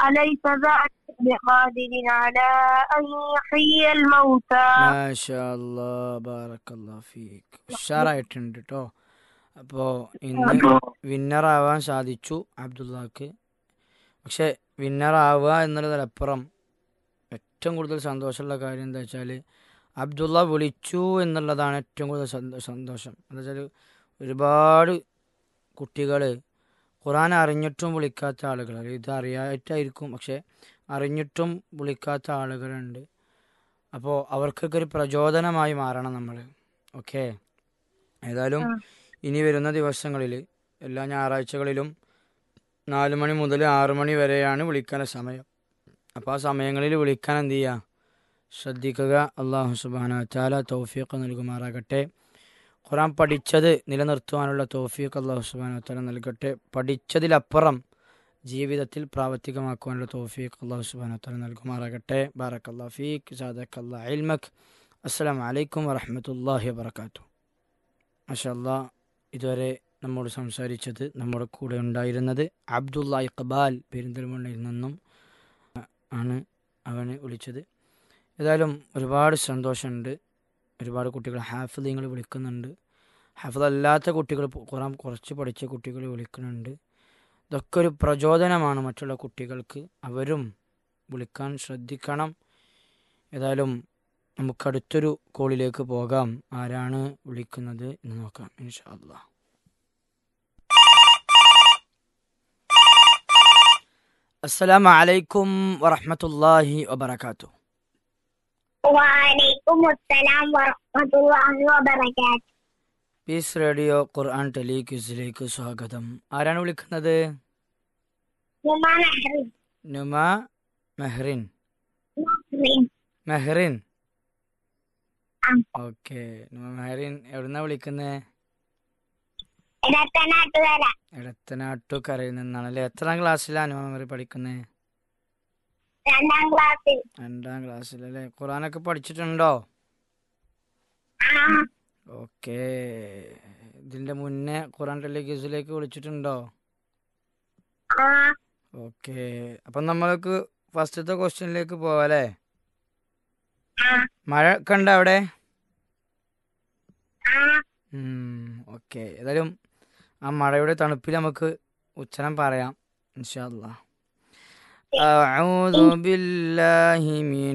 أليس ذلك بقادر على أن يحيي الموتى മാഷാ അല്ലാ ബാറക്കല്ലാ ഫീക്ക് ഉഷാറായിട്ടുണ്ട് കേട്ടോ അപ്പോൾ ഇന്ന് വിന്നർ ആവാൻ സാധിച്ചു അബ്ദുള്ളക്ക് പക്ഷെ വിന്നർ ആവുക എന്നുള്ളതിലപ്പുറം ഏറ്റവും കൂടുതൽ സന്തോഷമുള്ള കാര്യം എന്താ വെച്ചാൽ അബ്ദുള്ള വിളിച്ചു എന്നുള്ളതാണ് ഏറ്റവും കൂടുതൽ സന്തോ- സന്തോഷം എന്താ വെച്ചാൽ ഒരുപാട് കുട്ടികൾ ഖുറാൻ അറിഞ്ഞിട്ടും വിളിക്കാത്ത ആളുകൾ ഇത് അറിയായിട്ടായിരിക്കും പക്ഷെ അറിഞ്ഞിട്ടും വിളിക്കാത്ത ആളുകളുണ്ട് അപ്പോൾ അവർക്കൊക്കെ ഒരു പ്രചോദനമായി മാറണം നമ്മൾ ഓക്കെ ഏതായാലും ആ. ഇനി വരുന്ന ദിവസങ്ങളിൽ എല്ലാ ഞായറാഴ്ചകളിലും നാല് മണി മുതൽ ആറ് മണി വരെയാണ് വിളിക്കാനുള്ള സമയം അപ്പോൾ ആ സമയങ്ങളിൽ വിളിക്കാൻ എന്ത് ചെയ്യുക ശ്രദ്ധിക്കുക അള്ളാഹു സുബാന താല തൗഫീഖ് നൽകുമാറാകട്ടെ ഖുറാൻ പഠിച്ചത് നിലനിർത്തുവാനുള്ള തൗഫീഖ് അള്ളാഹു സുബാന താല നൽകട്ടെ പഠിച്ചതിലപ്പുറം ജീവിതത്തിൽ പ്രാവർത്തികമാക്കുവാനുള്ള തൗഫീഖ് അള്ളാഹു സുബാന താല നൽകുമാറാകട്ടെ ബാറക്കല്ലാ ഫീഖ് സാദക്കല്ലാ ഇൽമക് അസ്സലാമു അലൈക്കും വറഹ്മത്തുള്ളാഹി വബറകാതുഹു മാഷാല്ലാ ഇതുവരെ നമ്മോട് സംസാരിച്ചത് നമ്മുടെ കൂടെ ഉണ്ടായിരുന്നത് അബ്ദുള്ള ഇഖ്ബാൽ പെരിന്തൽമണ്ണയിൽ നിന്നും അ- ആണ് അവനെ വിളിച്ചത് ഏതായാലും ഒരുപാട് സന്തോഷമുണ്ട് ഒരുപാട് കുട്ടികൾ ഹാഫിലിങ്ങൾ വിളിക്കുന്നുണ്ട് ഹാഫിദ് അല്ലാത്ത കുട്ടികൾ പു- ഖുറാൻ കുറച്ച് പഠിച്ച കുട്ടികൾ വിളിക്കുന്നുണ്ട് ഇതൊക്കെ ഒരു പ്രചോദനമാണ് മറ്റുള്ള കുട്ടികൾക്ക് അവരും വിളിക്കാൻ ശ്രദ്ധിക്കണം ഏതായാലും നമുക്ക് അടുത്തൊരു കോളിലേക്ക് പോകാം ആരാണ് വിളിക്കുന്നത് എന്ന് നോക്കാം ഇൻഷാ അല്ലാ അസ്സലാമു അലൈക്കും വറഹ്മത്തുള്ളാഹി വബറകാതുഹു وعليكم السلام ورحمة الله وبركاته പീസ് റേഡിയോ ഖുർആൻ ടെലി ക്വിസിലേക്ക് സ്വാഗതം ആരാണ് വിളിക്കുന്നത് وما نحرم നുമ മെഹ്റിൻ نحرم മെഹ്റിൻ ആ. ഓക്കെ നുമ മെഹ്റിൻ എവിടുന്നാ വിളിക്കുന്നത് ഇടത്തനാട്ടുകര എടത്തനാട്ടുകരയിൽ നിന്നാണല്ലേ എത്രാം ക്ലാസ്സിലാണ് നുമ മെഹ്റി പഠിക്കുന്നത് രണ്ടാം ക്ലാസ്സിൽ രണ്ടാം ക്ലാസ്സിലല്ലേ ഖുറാനൊക്കെ പഠിച്ചിട്ടുണ്ടോ ആ ഓക്കെ ഇതിന്റെ മുന്നേ ഖുറാൻ ടെലി ക്വിസിലേക്ക് വിളിച്ചിട്ടുണ്ടോ ആ ഓക്കെ അപ്പം നമ്മൾക്ക് ഫസ്റ്റത്തെ ക്വസ്റ്റ്യനിലേക്ക് പോവാല്ലേ ആ മഴ കണ്ട അവിടെ ആ ഓക്കെ ഏതായാലും ആ മഴയുടെ തണുപ്പിൽ നമുക്ക് ഉച്ചരം പറയാം ഇൻഷാ അല്ലാ أعوذ بالله من